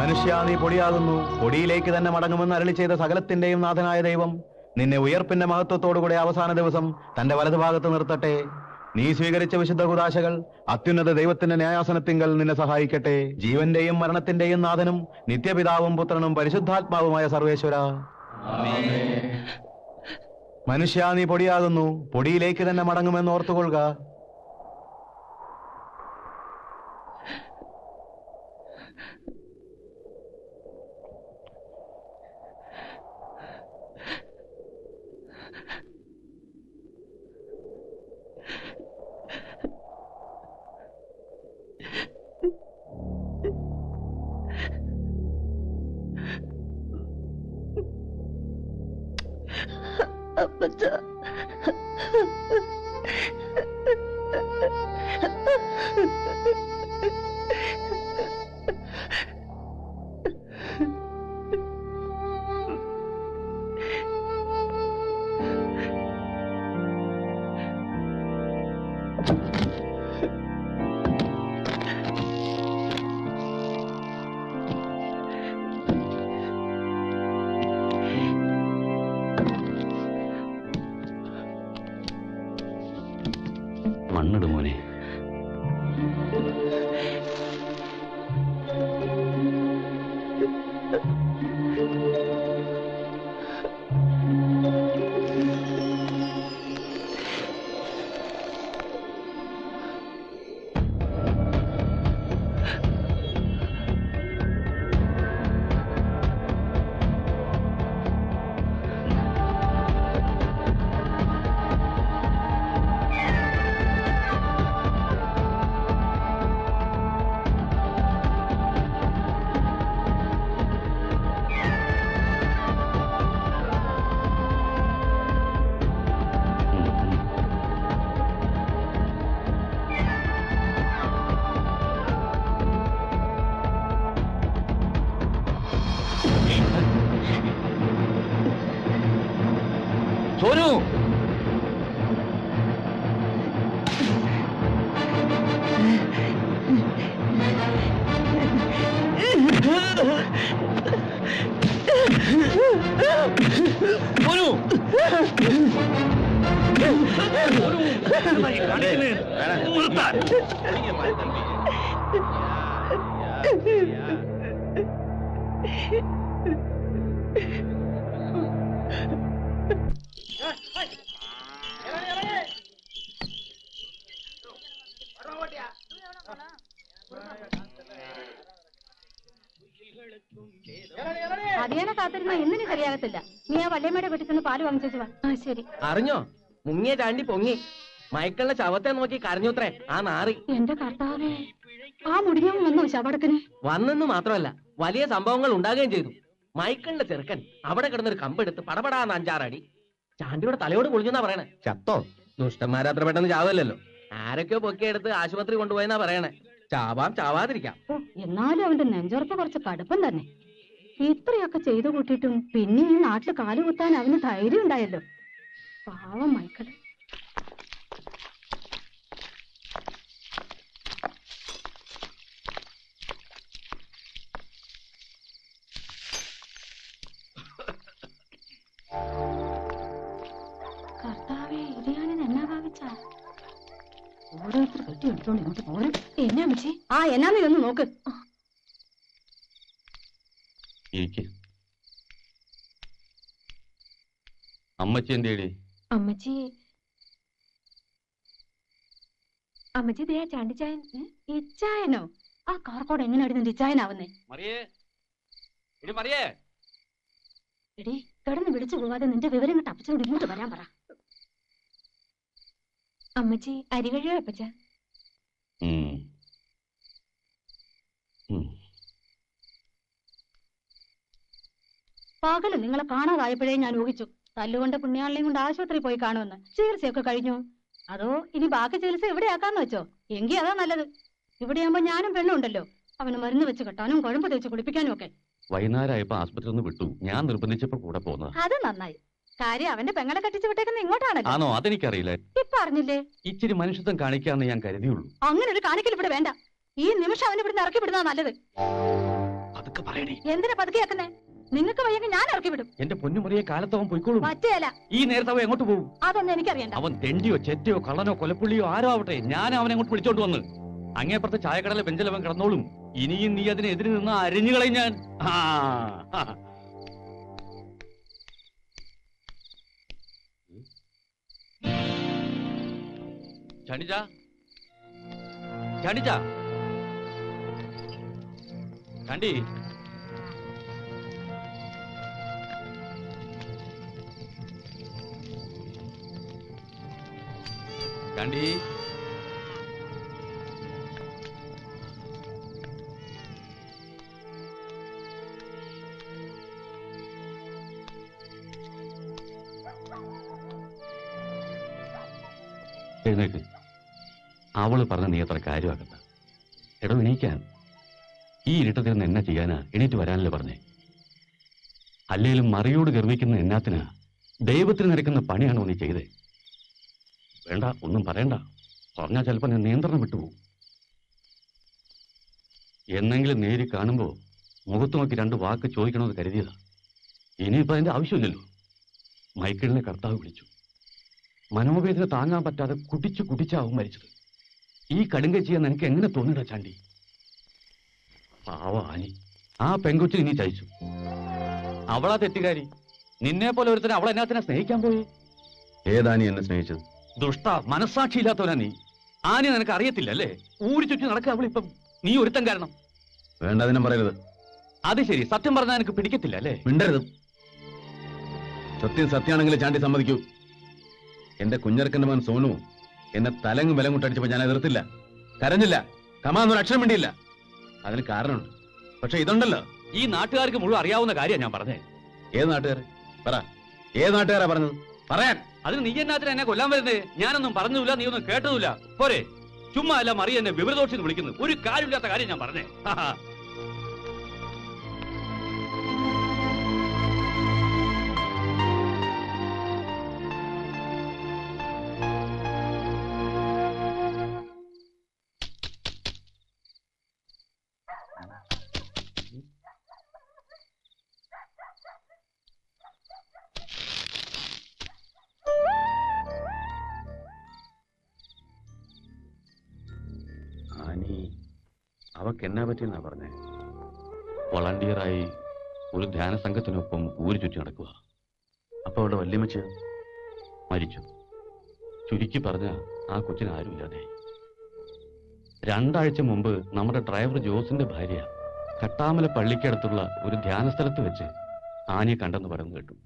മനുഷ്യ നീ പൊടിയാകുന്നു പൊടിയിലേക്ക് തന്നെ മടങ്ങുമെന്ന് അരളി ചെയ്ത സകലത്തിന്റെയും നാഥനായ ദൈവം നിന്നെ ഉയർപ്പിന്റെ മഹത്വത്തോടുകൂടെ അവസാന ദിവസം തന്റെ വലതുഭാഗത്ത് നിർത്തട്ടെ നീ സ്വീകരിച്ച വിശുദ്ധ കുദാശകൾ അത്യുന്നത ദൈവത്തിന്റെ ന്യായാസനത്തിങ്കൽ നിന്നെ സഹായിക്കട്ടെ ജീവന്റെയും മരണത്തിന്റെയും നാഥനും നിത്യപിതാവും പുത്രനും പരിശുദ്ധാത്മാവുമായ സർവേശ്വര മനുഷ്യ നീ പൊടിയാകുന്നു പൊടിയിലേക്ക് തന്നെ മടങ്ങുമെന്ന് ഓർത്തുകൊള്ളുക അപ്പച്ച മണ്ണിട് മോനെ സോനു സോനു അതിയാനെ കാത്തിരുന്ന ഇന്നിന് ശരിയാകത്തില്ല നീ ആ വല്യമ്മയുടെ വീട്ടിൽ നിന്ന് പാല് വാങ്ങിച്ചു വാ ആ ശരി അറിഞ്ഞോ മുങ്ങിയ ചാണ്ടി പൊങ്ങി മൈക്കിളിന്റെ ശവത്തെ നോക്കി കരഞ്ഞുത്രേ ആ നാറി എന്റെ കർത്താവേ ആ മുടിഞ്ഞവും വന്നു ശവടക്കന് വന്നെന്ന് മാത്രമല്ല വലിയ സംഭവങ്ങൾ ഉണ്ടാകുകയും ചെയ്തു മൈക്കിളിന്റെ ചെറുക്കൻ അവിടെ കിടന്നൊരു കമ്പെടുത്ത് പടപടാന്ന് അഞ്ചാറടി ചാണ്ടിയുടെ തലയോട് പൊളിഞ്ഞെന്നാ പറയണേ ചത്തോ ദുഷ്ടന്മാരത്ര പെട്ടെന്ന് ചാവില്ലല്ലോ ആരൊക്കെയോ പൊക്കിയെടുത്ത് ആശുപത്രി കൊണ്ടുപോയെന്നാ പറയണേ ചാവാം ചാവാതിരിക്കാം ഓ എന്നാലും അവന്റെ നെഞ്ചുറപ്പ് കുറച്ച് കടുപ്പം തന്നെ ഇത്രയൊക്കെ ചെയ്തു കൂട്ടിയിട്ടും പിന്നെ ഈ നാട്ടില് കാല് കുത്താൻ അവന് ധൈര്യം ഉണ്ടായല്ലോ പാവം മൈക്കിൾ കർത്താവേ ഇത് ഞാനിത് എന്നാ ഭാവിച്ചാ ഓരോരുത്തർ കെട്ടി എടുത്തോണ്ട് ഇങ്ങോട്ട് പോരും എന്നാ അമ്മച്ചി ആ എന്നാന്ന് ഇതൊന്ന് നോക്ക് ഇരിക്ക് അമ്മച്ചി എന്തേടി അമ്മച്ചി അമ്മച്ചി ദേ ചാണ്ടിച്ചായൻ ഇച്ചായനോ ആ കാർക്കോട് എങ്ങനെയായിരുന്നു ഇച്ചായനാവുന്നേ മറിയേ എടി മറിയേ എടി കിടന്ന് വിളിച്ചു പോകാതെ നിന്റെ വിവരം കിട്ട അപ്പച്ചനോട് ഇങ്ങോട്ട് വരാൻ പറ അമ്മച്ചി അരി കഴിയോ അപ്പച്ച ഉം. ഉം. പകല് നിങ്ങളെ കാണാതായപ്പോഴേ ഞാൻ ഊഹിച്ചു തല്ലുകൊണ്ട് പുണ്യാളിനെയും കൊണ്ട് ആശുപത്രി പോയി കാണുമെന്ന് ചികിത്സയൊക്കെ കഴിഞ്ഞു അതോ ഇനി ബാക്കി ചികിത്സ ഇവിടെ ആക്കാന്ന് വെച്ചോ എങ്കി അതാ നല്ലത് ഇവിടെയാകുമ്പോ ഞാനും പെണ്ണുണ്ടല്ലോ അവന് മരുന്ന് വെച്ച് കെട്ടാനും കുഴമ്പ് തേച്ച് കുളിപ്പിക്കാനും ഒക്കെ വൈകുന്നേരമായപ്പോ ആസ്പത്രി ഒന്ന് വിട്ടു ഞാൻ നിർബന്ധിച്ചപ്പോ കൂടെ പോന്നതാ അത് നന്നായി കാര്യം അവന്റെ പെങ്ങളെ കെട്ടിച്ച് വിട്ടേക്കുന്ന ഇങ്ങോട്ടാണല്ലോ ആണോ അതെനിക്കറിയില്ല ഇപ്പൊ അറിഞ്ഞില്ലേ ഇച്ചിരി മനുഷ്യത്വം കാണിക്കാന്ന് ഞാൻ കരുതിയുള്ളൂ അങ്ങനെ ഒരു കാണിക്കൽ ഇവിടെ വേണ്ട ഈ നിമിഷം അവനെ ഇവിടുന്ന് ഇറക്കി വിടുന്നതാ നല്ലത് അത് പതുക്കെ പറയണേ എന്തിനാ പതുക്കെയാക്കുന്നേ നിങ്ങൾക്ക് വയ്യെങ്കിൽ ഞാൻ ഇറക്കി വിടും എന്റെ പൊന്നുമുറിയെ കാലത്തവൻ പോയിക്കോളും പറ്റുകയല്ല ഈ നേരത്തെ അവൻ എങ്ങോട്ട് പോകും അതൊന്നും എനിക്കറിയണ്ട അവൻ തെണ്ടിയോ ചെറ്റയോ കള്ളനോ കൊലപ്പുള്ളിയോ ആരോ ആവട്ടെ ഞാൻ അവനെ അങ്ങോട്ട് വിളിച്ചോണ്ട് വന്ന് അങ്ങേപ്പുറത്തെ ചായക്കടലെ ബെഞ്ചിൽ അവൻ കിടന്നോളും ഇനിയും നീ അതിനെതിരെ നിന്ന് അരിഞ്ഞുകളയും ഞാൻ ആ, ആ. ചണിജ ചണിജ ചണ്ടി ചണ്ടി എഴുന്നേക്ക് അവള് പറഞ്ഞ നീ അത്ര കാര്യമാക്കണ്ട എടോ എണീക്കാൻ ഈ ഇരുട്ടത്തിൽ നിന്ന് എന്നാ ചെയ്യാനാ എണീറ്റ് വരാനല്ലേ പറഞ്ഞേ അല്ലേലും മറിയോട് ഗർവിക്കുന്ന എന്നാത്തിനാ ദൈവത്തിന് നിരക്കുന്ന പണിയാണോ നീ ചെയ്തേ വേണ്ട ഒന്നും പറയണ്ട പറഞ്ഞാൽ ചിലപ്പോൾ ഞാൻ നിയന്ത്രണം വിട്ടുപോകും എന്നെങ്കിലും നേരി കാണുമ്പോ മുഖത്ത് നോക്കി രണ്ട് വാക്ക് ചോദിക്കണമെന്ന് കരുതിയതാ ഇനിയിപ്പോ അതിന്റെ ആവശ്യമില്ലല്ലോ മൈക്കിളിനെ കർത്താവ് വിളിച്ചു മനോവേദന താങ്ങാൻ പറ്റാതെ കുടിച്ചു കുടിച്ചാവും മരിച്ചത് ഈ കടുങ്ക ചെയ്യാൻ നിനക്ക് എങ്ങനെ തോന്നിടാ ചാണ്ടി പാവ ആനി ആ പെങ്കൊച്ചിന് നീ ചതിച്ചു അവളാ തെറ്റുകാരി നിന്നെ പോലെ ഒരുത്തനെ അവൾ എന്നാത്തിനെ സ്നേഹിക്കാൻ പോയി ഏതാനി എന്നെ സ്നേഹിച്ചത് ദുഷ്ട മനസ്സാക്ഷിയില്ലാത്തവനാ നീ ആനി നിനക്ക് അറിയത്തില്ല അല്ലേ ഊരി ചുറ്റി നടക്കുക അവളിപ്പം നീ ഒരുത്തൻ കാരണം വേണ്ടതിനും പറയരുത് അത് ശരി സത്യം പറഞ്ഞാൽ എനിക്ക് പിടിക്കത്തില്ല അല്ലേ മിണ്ടരുത് സത്യം സത്യാണെങ്കിൽ ചാണ്ടി സമ്മതിക്കൂ എന്റെ കുഞ്ഞർക്കന്റെ മകൻ സോനു എന്നെ തലങ്ങും വിലം കൊട്ടടിച്ചപ്പോ ഞാൻ എതിർത്തില്ല കരഞ്ഞില്ല കമാന്നൊരു അക്ഷരം വേണ്ടിയില്ല അതിന് കാരണമുണ്ട് പക്ഷെ ഇതുണ്ടല്ലോ ഈ നാട്ടുകാർക്ക് മുഴുവൻ അറിയാവുന്ന കാര്യമാണ് ഞാൻ പറഞ്ഞേ ഏത് നാട്ടുകാർ പറ ഏത് നാട്ടുകാരാ പറഞ്ഞത് പറയാൻ അതിന് നീ എന്നാത്തിന് എന്നെ കൊല്ലാൻ വരുന്നേ ഞാനൊന്നും പറഞ്ഞില്ല നീ ഒന്നും കേട്ടതുമില്ല പോരെ ചുമ്മാ അല്ല മറിയ എന്നെ വിവരദോഷി എന്ന് വിളിക്കുന്നു ഒരു കാര്യമില്ലാത്ത കാര്യം ഞാൻ പറഞ്ഞേ ഹാഹാ. ആനി അവക്ക് എന്നാ പറ്റിയെന്നാ പറഞ്ഞേ വളണ്ടിയറായി ഒരു ധ്യാന സംഘത്തിനൊപ്പം ഊര് ചുറ്റി നടക്കുക അപ്പൊ അവളുടെ വല്യമ്മച്ച് മരിച്ചു ചുരുക്കി പറഞ്ഞ ആ കൊച്ചിന് ആരുമില്ലാതെ രണ്ടാഴ്ച മുമ്പ് നമ്മുടെ ഡ്രൈവർ ജോസിന്റെ ഭാര്യ കട്ടാമല പള്ളിക്കടുത്തുള്ള ഒരു ധ്യാന സ്ഥലത്ത് വെച്ച് ആനയെ കണ്ടെന്ന് പറയുന്നു കേട്ടു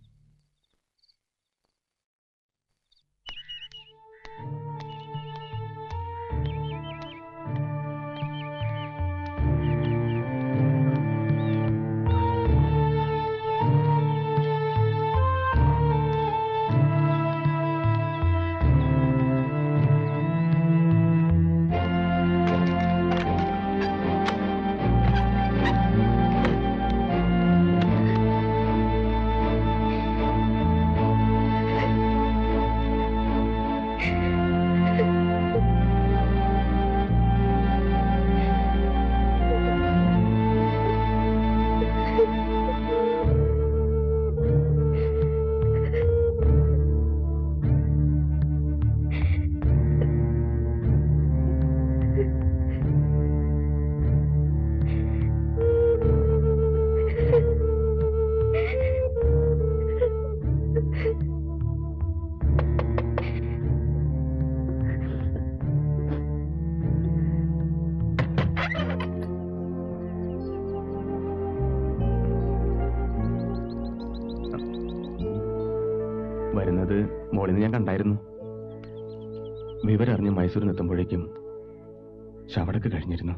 വരുന്നത് മോളിൽ നിന്ന് ഞാൻ കണ്ടായിരുന്നു വിവരറിഞ്ഞ് മൈസൂരിൽ എത്തുമ്പോഴേക്കും ശവടക്ക് കഴിഞ്ഞിരുന്നു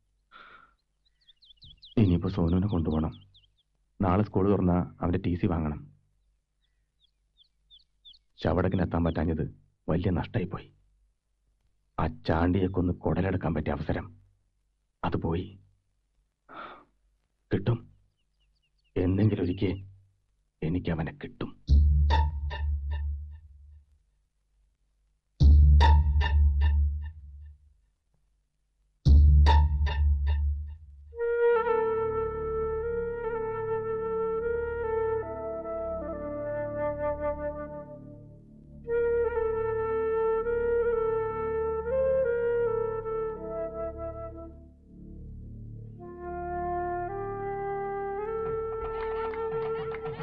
ഇനിയിപ്പോ സോനുവിനെ കൊണ്ടുപോകണം നാളെ സ്കൂൾ തുറന്നാ അവന്റെ ടി സി വാങ്ങണം ശവടക്കിനെത്താൻ പറ്റാഞ്ഞത് വലിയ നഷ്ടമായിപ്പോയി ആ ചാണ്ടിയെ കൊന്ന് കുടലെടുക്കാൻ പറ്റിയ അവസരം അത് പോയി കിട്ടും എന്നെങ്കിലും ഒരിക്കൽ എനിക്ക് അവനെ കിട്ടും